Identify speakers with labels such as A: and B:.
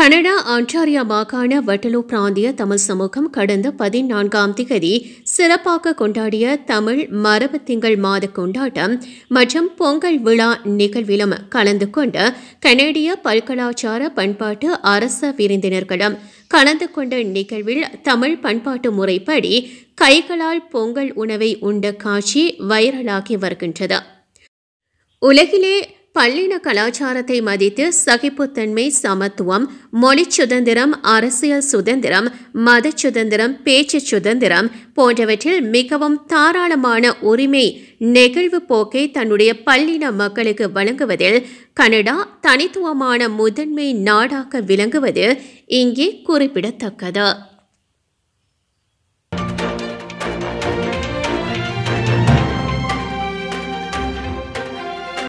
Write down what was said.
A: Canada ஆன்டாரியா மாகாண வட்டலோ பிராந்திய தமிழ் சமூகம் கடந்த பதினான்காம் திகதி சிறப்பாக கொண்டாடிய தமிழ் மரபு திங்கள் மாத கொண்டாட்டம் மற்றும் பொங்கல் விழா நிகழ்விலும் கலந்து கொண்ட கனேடிய பல்கலாச்சார பண்பாட்டு அரச விருந்தினர்களும் கலந்து கொண்ட நிகழ்வில் தமிழ் பண்பாட்டு முறைப்படி கைகளால் பொங்கல் உணவை உண்ட காட்சி வைரலாகி வருகின்றது உலகிலே பல்லின கலாச்சாரத்தை மதித்து சகிப்புத்தன்மை சமத்துவம் மொழி சுதந்திரம் அரசியல் சுதந்திரம் மத சுதந்திரம் பேச்சு சுதந்திரம் போன்றவற்றில் மிகவும் தாராளமான உரிமை நெகிழ்வு போக்கை தன்னுடைய பல்லின மக்களுக்கு வழங்குவதில் கனடா தனித்துவமான முதன்மை நாடாக விளங்குவது இங்கே குறிப்பிடத்தக்கது